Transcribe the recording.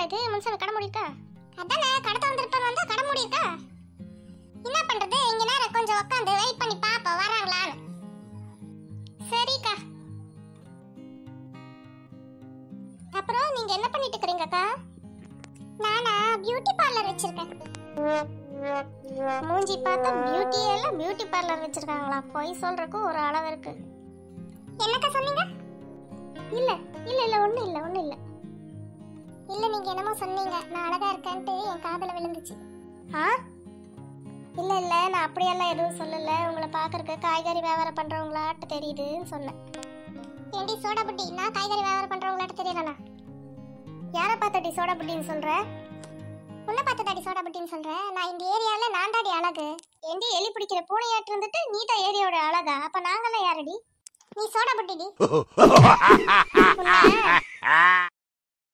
இது முன்சாமி கடை மூடிருக்கா அதானே கடை திறந்துருப்பாங்க வந்தா கடை மூடிருக்கா என்ன பண்றது இங்க நேரம் கொஞ்சம் உட்காந்து வெயிட் பண்ணி பாப்போம் வராங்களான்னு சரிக்கா அப்புறம் நீங்க என்ன பண்ணிட்டு இருக்கீங்கக்கா நானா பியூட்டி பார்லர் வச்சிருக்கேன் மூஞ்சி பார்த்தா பியூட்டி எல்லாம் பியூட்டி பார்லர் வச்சிருக்காங்களா பொய் சொல்றதுக்கு ஒரு அளவு இருக்கு என்னக்கா சொன்னீங்க இல்ல இல்ல இல்ல ஒண்ணு இல்ல ஒண்ணு இல்ல இல்ல நீங்க என்னமோ சொன்னீங்க நான் அழகா இருக்கேன்ட்டு என் காதுல விழுந்துச்சு ஆ இல்ல இல்ல நான் அப்படியெல்லாம் எதுவும் சொல்லல உங்களை பாக்குறதுக்கு காய்கறி வியாபாரம் பண்றவங்களாட்டு தெரியுதுன்னு சொன்னேன் ஏண்டி சோடா புட்டி நான் காய்கறி வியாபாரம் பண்றவங்களாட்டு தெரியலனா யாரை பார்த்தடி சோடா புட்டின்னு சொல்ற உன்னை பார்த்து தாடி சோடா புட்டின்னு சொல்றேன் நான் இந்த ஏரியால நான் தாடி அழகு ஏண்டி எலி பிடிக்கிற பூனையாட்டு இருந்துட்டு நீ தான் ஏரியாவோட அழகா அப்ப நாங்கெல்லாம் யாரடி நீ சோடா புட்டிடி உன்னை